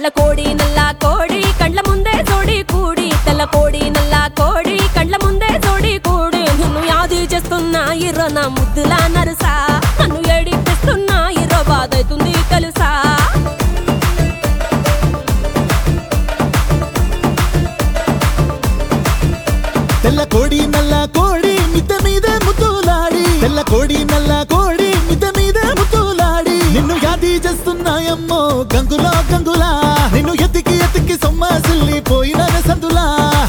తెల్ల కోడి నల్ల కోడి కండ్ల ముందే జోడి కూడి తెల్ల కోడి నల్ల కోడి కండ్ల ముందే జోడి కూడి నిన్ను యాది చేస్తున్నా ఇరో నా ముద్దులా నరుసా నన్ను ఏడిపిస్తున్నా ఇరో బాధైతుంది తెలుసా తెల్ల కోడి నల్ల కోడి మిద్దె మీద ముద్దులాడి తెల్ల కోడి నల్ల కోడి మిద్దె మీద ముద్దులాడి నిన్ను యాది చేస్తున్నాయమ్మో గంగులా గంగులా నిన్ను ఎత్తికి ఎత్తికి సొమ్మాసిల్లి పోయిన సందులా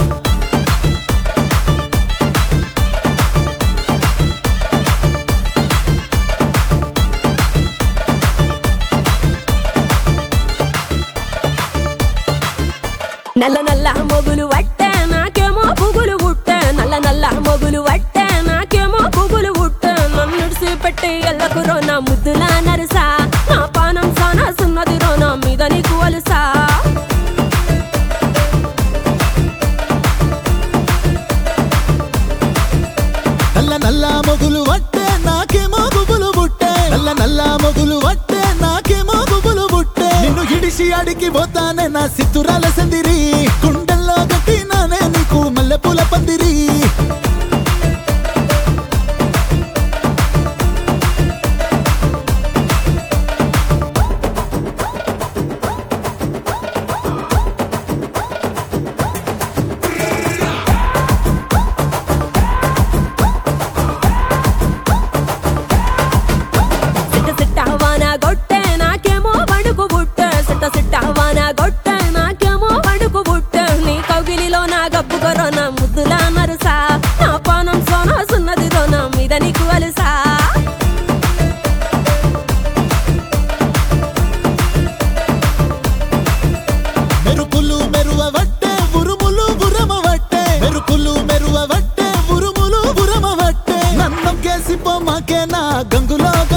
నల్ల నల్ల మొగులు వట్టే నాకేమో పుగులు పుట్టే నల్ల నల్ల మొగులు వట్టే నాకేమో పుగులు పుట్టే నన్ను పెట్టి ఎల్లకు రోనా ముద్దులా నరుసా నా పానం సానా సున్నది రోనా మీద నీకు అలుసా నల్ల నల్ల మొగులు వట్టే నాకేమో గుబులు బుట్టే నల్ల నల్ల మొగులు వట్టే నాకేమో గుబులు బుట్టే నిన్ను ఇడిసి అడిగి పోతానే నా సిత్తురాల సందిరి గుండెల్లో గట్టినానే నీకు మల్లెపూల పందిరి సిట్ట సిట్ట వాన గొట్టె నాకేమో వణుకు బుట్టె సిట్ట సిట్ట వాన గొట్టె నాకేమో వణుకు బుట్టె నీ కౌగిలిలో నా గబ్బు కరోనా ముద్దులా నరుసా నా పానం సోనా సున్నది రోనా మీద నీకు అలుసా మెరుపులు మెరువ వట్టే ఉరుములు ఉరమ వట్టే మెరుపులు మెరువ వట్టే ఉరుములు ఉరమ వట్టే నన్నం కేసి పొమ్మకే నా గంగులో